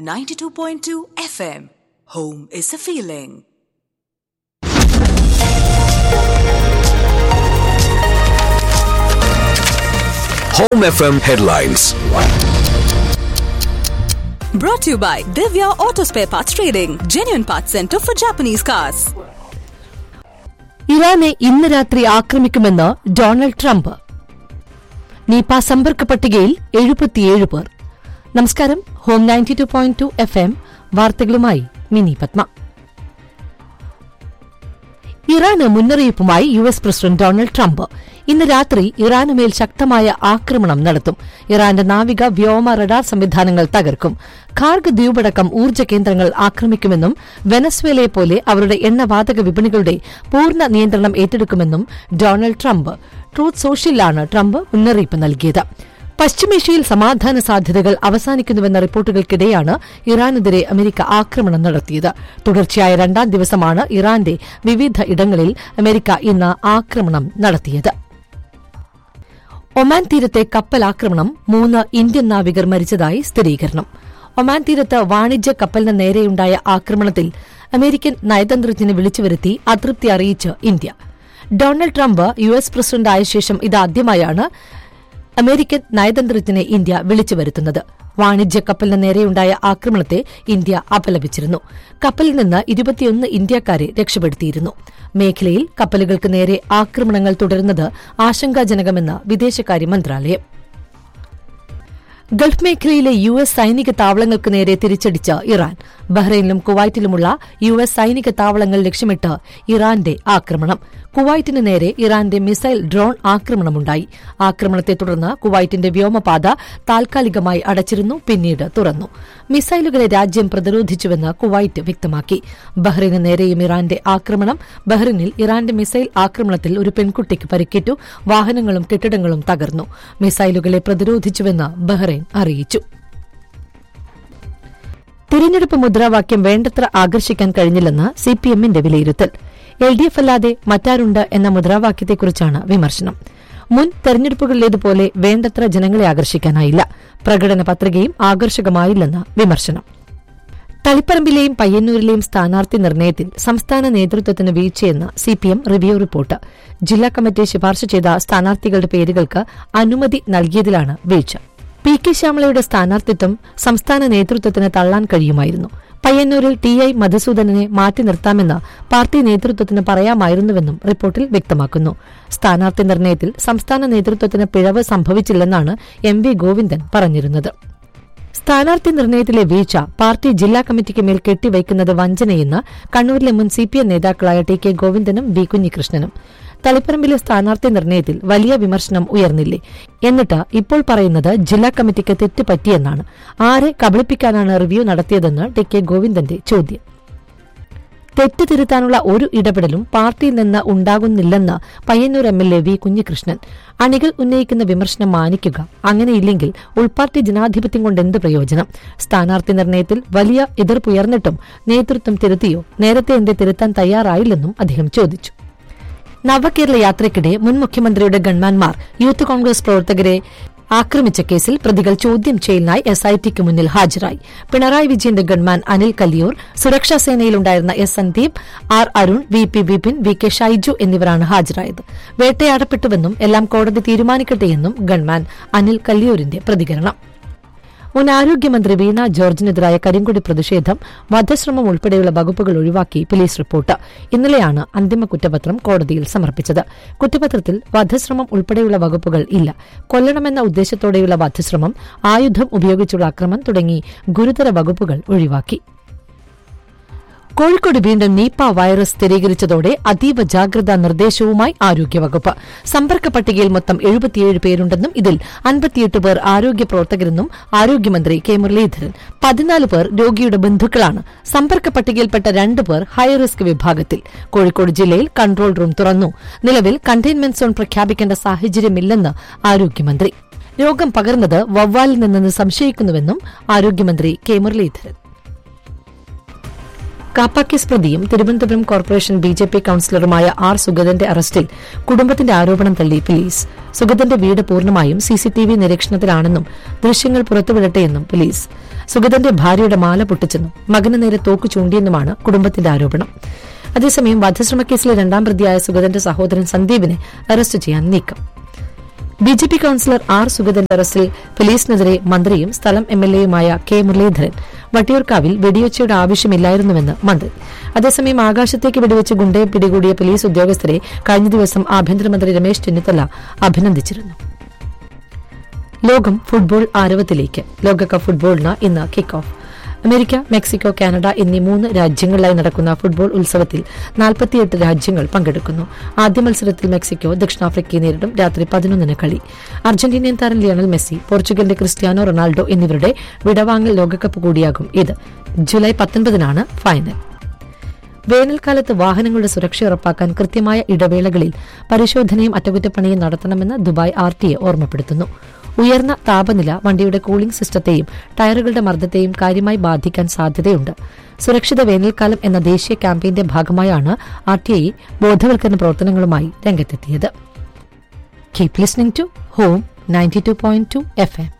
92.2 FM. Home is a feeling. Home FM headlines. Brought to you by Divya Auto Spare Parts Trading, genuine parts center for Japanese cars. ഇറാനെ ഇന്ന് രാത്രി ആക്രമിക്കുമെന്ന് Donald Trump നീപ സമ്പർക്ക പട്ടികയിൽ എഴുപത്തിയേഴ് പേർ നമസ്കാരം home ninety two point two F M വാർത്തകളുമായി മിനി പത്മ ഇറാന് മുന്നറിയിപ്പുമായി U S president Donald Trump ഇന്ന് രാത്രി ഇറാന് മേൽ ശക്തമായ ആക്രമണം നടത്തും ഇറാന്റെ നാവിക വ്യോമ റഡാർ സംവിധാനങ്ങൾ തകർക്കും ഖാർഗ് ദ്വീപടക്കം ഊർജ്ജ കേന്ദ്രങ്ങൾ ആക്രമിക്കുമെന്നും വെനസ്വേലയെ പോലെ അവരുടെ എണ്ണവാതക വിപണികളുടെ പൂർണ്ണ നിയന്ത്രണം ഏറ്റെടുക്കുമെന്നും ഡൊണാൾഡ് ട്രംപ് ട്രൂത്ത് സോഷ്യലിലാണ് ട്രംപ് മുന്നറിയിപ്പ് നൽകിയത് പശ്ചിമേഷ്യയിൽ സമാധാന സാധ്യതകൾ അവസാനിക്കുന്നുവെന്ന റിപ്പോർട്ടുകൾക്കിടെയാണ് ഇറാനെതിരെ അമേരിക്ക ആക്രമണം നടത്തിയത് തുടർച്ചയായ രണ്ടാം ദിവസമാണ് ഇറാന്റെ വിവിധ ഇടങ്ങളിൽ അമേരിക്ക ഇന്ന് ആക്രമണം നടത്തിയത് ഒമാൻ തീരത്തെ കപ്പലാക്രമണം മൂന്ന് ഇന്ത്യൻ നാവികർ മരിച്ചതായി സ്ഥിരീകരണം ഒമാൻ തീരത്ത് വാണിജ്യ കപ്പലിന് നേരെയുണ്ടായ ആക്രമണത്തിൽ അമേരിക്കൻ നയതന്ത്രജ്ഞനെ വിളിച്ചുവരുത്തി അതൃപ്തി അറിയിച്ച് India Donald Trump U S പ്രസിഡന്റായ ശേഷം ഇതാദ്യമായാണ് അമേരിക്കൻ നയതന്ത്രജ്ഞനെ ഇന്ത്യ വിളിച്ചു വരുത്തുന്നത് വാണിജ്യ കപ്പലിന് നേരെയുണ്ടായ ആക്രമണത്തെ ഇന്ത്യ അപലപിച്ചിരുന്നു കപ്പലിൽ നിന്ന് ഇരുപത്തിയൊന്ന് ഇന്ത്യക്കാരെ രക്ഷപ്പെടുത്തിയിരുന്നു മേഖലയിൽ കപ്പലുകൾക്ക് നേരെ ആക്രമണങ്ങൾ തുടരുന്നത് ആശങ്കാജനകമെന്ന് വിദേശകാര്യ മന്ത്രാലയം ഗൾഫ് മേഖലയിലെ യു എസ് സൈനിക താവളങ്ങൾക്ക് നേരെ തിരിച്ചടിച്ച ഇറാൻ ബഹ്റൈനിലും കുവൈറ്റിലുമുള്ള യു എസ് സൈനിക താവളങ്ങൾ ലക്ഷ്യമിട്ട് ഇറാന്റെ ആക്രമണം കുവൈറ്റിന് നേരെ ഇറാന്റെ മിസൈൽ ഡ്രോൺ ആക്രമണമുണ്ടായി ആക്രമണത്തെ തുടർന്ന് കുവൈറ്റിന്റെ വ്യോമപാത താൽക്കാലികമായി അടച്ചിരുന്നു പിന്നീട് തുറന്നു മിസൈലുകളെ രാജ്യം പ്രതിരോധിച്ചുവെന്ന് കുവൈറ്റ് വ്യക്തമാക്കി ബഹ്റൈന് നേരെയും ഇറാന്റെ ആക്രമണം ബഹ്റൈനിൽ ഇറാന്റെ മിസൈൽ ആക്രമണത്തിൽ ഒരു പെൺകുട്ടിക്ക് പരിക്കേറ്റു വാഹനങ്ങളും കെട്ടിടങ്ങളും തകർന്നു മിസൈലുകളെ പ്രതിരോധിച്ചുവെന്ന് ബഹ്റൈൻ അറിയിച്ചു തിരഞ്ഞെടുപ്പ് മുദ്രാവാക്യം വേണ്ടത്ര ആകർഷിക്കാൻ കഴിഞ്ഞില്ലെന്ന് സിപിഎമ്മിന്റെ വിലയിരുത്തൽ എൽ ഡി എഫ് അല്ലാതെ മറ്റാരുണ്ട് എന്ന മുദ്രാവാക്യത്തെക്കുറിച്ചാണ് വിമർശനം മുൻ തെരഞ്ഞെടുപ്പുകളിലേതുപോലെ വേണ്ടത്ര ജനങ്ങളെ ആകർഷിക്കാനായില്ല പ്രകടന പത്രികയും ആകർഷകമായില്ലെന്ന് വിമർശനം തളിപ്പറമ്പിലെയും പയ്യന്നൂരിലെയും സ്ഥാനാർത്ഥി നിർണയത്തിൽ സംസ്ഥാന നേതൃത്വത്തിന് വീഴ്ചയെന്ന് സിപിഎം റിവ്യൂ റിപ്പോർട്ട് ജില്ലാ കമ്മിറ്റി ശുപാർശ ചെയ്ത സ്ഥാനാർത്ഥികളുടെ പേരുകൾക്ക് അനുമതി നൽകിയതിലാണ് വീഴ്ച പി കെ ശ്യാമളയുടെ സ്ഥാനാർത്ഥിത്വം സംസ്ഥാന നേതൃത്വത്തിന് തള്ളാൻ കഴിയുമായിരുന്നു പയ്യന്നൂരിൽ ടി ഐ മധുസൂദനനെ മാറ്റി നിർത്താമെന്ന് പാർട്ടി നേതൃത്വത്തിന് പറയാമായിരുന്നുവെന്നും റിപ്പോർട്ടിൽ വ്യക്തമാക്കുന്നു സ്ഥാനാർത്ഥി നിർണയത്തിൽ സംസ്ഥാന നേതൃത്വത്തിന് പിഴവ് സംഭവിച്ചില്ലെന്നാണ് എം വി ഗോവിന്ദൻ പറഞ്ഞിരുന്നത് സ്ഥാനാർത്ഥി നിർണയത്തിലെ വീഴ്ച പാർട്ടി ജില്ലാ കമ്മിറ്റിക്ക് മേൽ കെട്ടിവയ്ക്കുന്നത് വഞ്ചനയെന്ന് കണ്ണൂരിലെ മുൻ സിപിഎം നേതാക്കളായ ടി കെ ഗോവിന്ദനും വി കുഞ്ഞികൃഷ്ണനും തളിപ്പറമ്പിലെ സ്ഥാനാർത്ഥി നിർണയത്തിൽ വലിയ വിമർശനം ഉയർന്നില്ലേ എന്നിട്ട് ഇപ്പോൾ പറയുന്നത് ജില്ലാ കമ്മിറ്റിക്ക് തെറ്റ് പറ്റിയെന്നാണ് ആരെ കബളിപ്പിക്കാനാണ് റിവ്യൂ നടത്തിയതെന്ന് ടി കെ ഗോവിന്ദന്റെ ചോദ്യം തെറ്റ് തിരുത്താനുള്ള ഒരു ഇടപെടലും പാർട്ടിയിൽ നിന്ന് ഉണ്ടാകുന്നില്ലെന്ന് Payyanur M L A V Kunhikrishnan അണികൾ ഉന്നയിക്കുന്ന വിമർശനം മാനിക്കുക അങ്ങനെയില്ലെങ്കിൽ ഉൾപാർട്ടി ജനാധിപത്യം കൊണ്ട് എന്ത് പ്രയോജനം സ്ഥാനാർത്ഥി നിർണയത്തിൽ വലിയ എതിർപ്പുയർന്നിട്ടും നേതൃത്വം തിരുത്തിയോ നേരത്തെ എന്തേ തിരുത്താൻ തയ്യാറായില്ലെന്നും അദ്ദേഹം ചോദിച്ചു നവകേരള യാത്രയ്ക്കിടെ മുൻ മുഖ്യമന്ത്രിയുടെ ഗൺമാൻമാർ യൂത്ത് കോൺഗ്രസ് പ്രവർത്തകരെ ആക്രമിച്ച കേസിൽ പ്രതികൾ ചോദ്യം ചെയ്യലിനായി എസ്ഐടിക്ക് മുന്നിൽ ഹാജരായി പിണറായി വിജയന്റെ ഗൺമാൻ അനിൽ കല്ലിയൂർ സുരക്ഷാ സേനയിലുണ്ടായിരുന്ന S Sandeep R Arun V P Vipin V K Shaiju എന്നിവരാണ് ഹാജരായത് വേട്ടയാടപ്പെട്ടുവെന്നും എല്ലാം കോടതി തീരുമാനിക്കട്ടെയെന്നും ഗൺമാൻ അനിൽ കല്ലിയൂരിന്റെ പ്രതികരണം മുൻ ആരോഗ്യമന്ത്രി വീണ ജോർജിനെതിരായ കരിങ്കൊടി പ്രതിഷേധം വധശ്രമം ഉൾപ്പെടെയുള്ള വകുപ്പുകൾ ഒഴിവാക്കി പോലീസ് റിപ്പോർട്ട് ഇന്നലെയാണ് അന്തിമ കുറ്റപത്രം കോടതിയിൽ സമർപ്പിച്ചത് കുറ്റപത്രത്തിൽ വധശ്രമം ഉൾപ്പെടെയുള്ള വകുപ്പുകൾ ഇല്ല കൊല്ലണമെന്ന ഉദ്ദേശത്തോടെയുള്ള വധശ്രമം ആയുധം ഉപയോഗിച്ചുള്ള അക്രമം തുടങ്ങി ഗുരുതര വകുപ്പുകൾ ഒഴിവാക്കി കോഴിക്കോട് വീണ്ടും നീപ്പ വൈറസ് സ്ഥിരീകരിച്ചതോടെ അതീവ ജാഗ്രതാ നിർദ്ദേശവുമായി ആരോഗ്യവകുപ്പ് സമ്പർക്ക പട്ടികയിൽ മൊത്തം എഴുപത്തിയേഴ് പേരുണ്ടെന്നും ഇതിൽ അൻപത്തിയെട്ട് പേർ ആരോഗ്യ പ്രവർത്തകരെന്നും ആരോഗ്യമന്ത്രി കെ മുരളീധരൻ പതിനാല് പേർ രോഗിയുടെ ബന്ധുക്കളാണ് സമ്പർക്ക പട്ടികയിൽപ്പെട്ട രണ്ട് പേർ ഹൈറിസ്ക് വിഭാഗത്തിൽ കോഴിക്കോട് ജില്ലയിൽ കൺട്രോൾ റൂം തുറന്നു നിലവിൽ കണ്ടെയ്ൻമെന്റ് സോൺ പ്രഖ്യാപിക്കേണ്ട സാഹചര്യമില്ലെന്ന് ആരോഗ്യമന്ത്രി രോഗം പകർന്നത് വവ്വാലിൽ നിന്നെന്ന് സംശയിക്കുന്നുവെന്നും ആരോഗ്യമന്ത്രി കെ മുരളീധരൻ കാപ്പാക്കേസ് പ്രതിയും Thiruvananthapuram corporation B J P കൌൺസിലറുമായ ആർ സുഗതന്റെ അറസ്റ്റിൽ കുടുംബത്തിന്റെ ആരോപണം തള്ളി പോലീസ് സുഗതന്റെ വീട് പൂർണ്ണമായും സിസിടിവി നിരീക്ഷണത്തിലാണെന്നും ദൃശ്യങ്ങൾ പുറത്തുവിടട്ടെയെന്നും പോലീസ് സുഗതന്റെ ഭാര്യയുടെ മാല പൊട്ടിച്ചെന്നും മകന് നേരെ തോക്ക് ചൂണ്ടിയെന്നുമാണ് കുടുംബത്തിന്റെ ആരോപണം അതേസമയം വധശ്രമക്കേസിലെ രണ്ടാം പ്രതിയായ സുഗതന്റെ സഹോദരൻ സന്ദീപിനെ അറസ്റ്റ് ചെയ്യാൻ നീക്കം B J P councillor R സുഗതന്റെ അറസ്റ്റിൽ പോലീസിനെതിരെ മന്ത്രിയും സ്ഥലം എം എൽ എയുമായ കെ മുരളീധരൻ വട്ടിയൂർക്കാവിൽ വെടിയൊച്ചയുടെ ആവശ്യമില്ലായിരുന്നുവെന്ന് മന്ത്രി അതേസമയം ആകാശത്തേക്ക് വെടിവെച്ച് ഗുണ്ടയെ പിടികൂടിയ പോലീസ് ഉദ്യോഗസ്ഥരെ കഴിഞ്ഞ ദിവസം ആഭ്യന്തരമന്ത്രി രമേശ് ചെന്നിത്തല അഭിനന്ദിച്ചിരുന്നു ലോകം ഫുട്ബോൾ ആരവത്തിലേക്ക് ലോകകപ്പ് ഫുട്ബോളിന് ഇന്ന് kick off America Mexico Canada എന്നീ മൂന്ന് രാജ്യങ്ങളിലായി നടക്കുന്ന ഫുട്ബോൾ ഉത്സവത്തിൽ നാൽപ്പത്തിയെട്ട് രാജ്യങ്ങൾ പങ്കെടുക്കുന്നു ആദ്യ മത്സരത്തിൽ മെക്സിക്കോ ദക്ഷിണാഫ്രിക്കയെ നേരിടും രാത്രി പതിനൊന്നിന് കളി അർജന്റീനിയൻ താരം ലിയണൽ മെസ്സി പോർച്ചുഗലിന്റെ ക്രിസ്ത്യാനോ റൊണാൾഡോ എന്നിവരുടെ വിടവാങ്ങൽ ലോകകപ്പ് കൂടിയാകും ഇത് ജൂലൈ പത്തൊൻപതിനാണ് ഫൈനൽ വേനൽക്കാലത്ത് വാഹനങ്ങളുടെ സുരക്ഷ ഉറപ്പാക്കാൻ കൃത്യമായ ഇടവേളകളിൽ പരിശോധനയും അറ്റകുറ്റപ്പണിയും നടത്തണമെന്ന് ദുബായ് ആർ ടി എ ഓർമ്മപ്പെടുത്തുന്നു ഉയർന്ന താപനില വണ്ടിയുടെ കൂളിംഗ് സിസ്റ്റത്തെയും ടയറുകളുടെ മർദ്ദത്തെയും കാര്യമായി ബാധിക്കാൻ സാധ്യതയുണ്ട് സുരക്ഷിത വേനൽക്കാലം എന്ന ദേശീയ ക്യാമ്പയിന്റെ ഭാഗമായാണ് ആർ ടി ഐ ബോധവൽക്കരണ പ്രവർത്തനങ്ങളുമായി രംഗത്തെത്തിയത് keep listening to home ninety two point two F M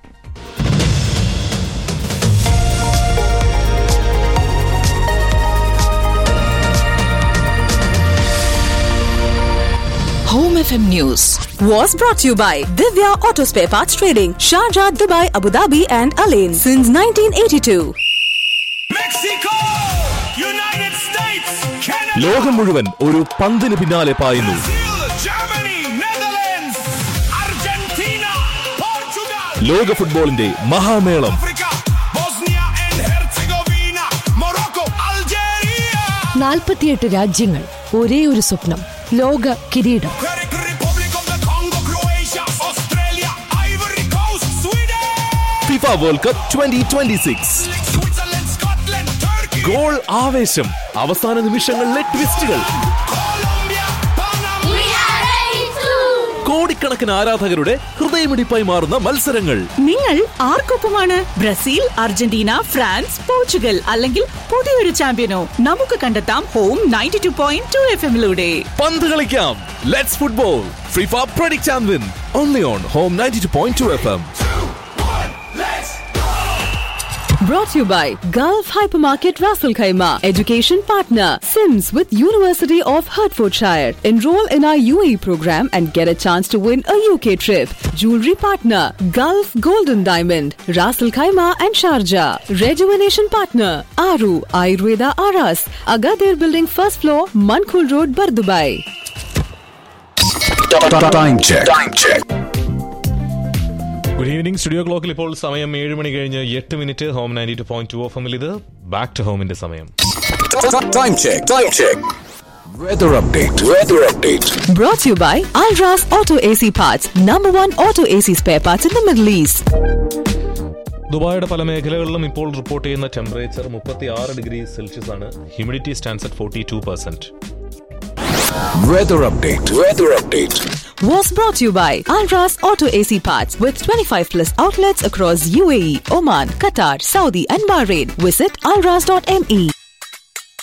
Home FM News was brought to you by Divya Auto Spare Parts Trading, Sharjah, Dubai, Abu Dhabi, and Alain since 1982. Mexico! United States! Canada! ലോകം മുഴുവൻ ഒരു പന്തിന് പിന്നാലെ പായുന്നു Brazil! Germany! Netherlands! Argentina! Portugal! ലോക ഫുട്ബോളിന്റെ മഹാമേളം Africa! Bosnia and Herzegovina! Morocco! Algeria! നാൽപ്പത്തിയെട്ട് രാജ്യങ്ങൾ ഒരേ ഒരു സ്വപ്നം ലോക കിരീടം Czech Republic of the Congo! Croatia! Australia! Ivory Coast! Sweden! FIFA world cup twenty twenty six Switzerland! Scotland! Turkey! Goal ആവേശം അവസാന നിമിഷങ്ങളിലെ ട്വിസ്റ്റുകൾ Colombia! Panama! We are ready to. കോടിക്കണക്കിന് ആരാധകരുടെ ഹൃദയമിടിപ്പായി മാറുന്ന മത്സരങ്ങൾ നിങ്ങൾ ആർക്കൊപ്പമാണ് ബ്രസീൽ അർജന്റീന ഫ്രാൻസ് പോർച്ചുഗൽ അല്ലെങ്കിൽ പുതിയൊരു ചാമ്പ്യനോ നമുക്ക് കണ്ടെത്താം home ninety two point two F എമ്മിലൂടെ പന്ത് കളിക്കാം let's football FIFA predict and win only on home ninety two point two F M Brought to you by Gulf Hypermarket Rasul Khaima, education partner, Sims with University of Hertfordshire. Enroll in our UAE program and get a chance to win a UK trip. Jewelry partner, Gulf Golden Diamond, Rasul Khaima and Sharjah. Rejuvenation partner, Aru Ayurveda Aras, Agadir Building first floor, Mankul Road, Bardubai. Time check time check good evening studio ക്ലോക്കിൽ ഇപ്പോൾ സമയം ഏഴ് മണി കഴിഞ്ഞ് എട്ട് minute home ninety two point two F എമ്മിൽ ഇത് back to ഹോമിന്റെ സമയം time check time check weather update weather update Brought to you by Alras Auto AC Parts, number one auto AC spare parts in the Middle East. ദുബായിയുടെ പല മേഖലകളിലും ഇപ്പോൾ report ചെയ്യുന്ന temperature മുപ്പത്തി ആറ് ഡിഗ്രി സെൽഷ്യസ് ആണ് humidity stands at forty two percent weather update weather update was brought to you by Alras Auto AC Parts with 25 plus outlets across UAE, Oman, Qatar, Saudi, and Bahrain. Visit alras.me.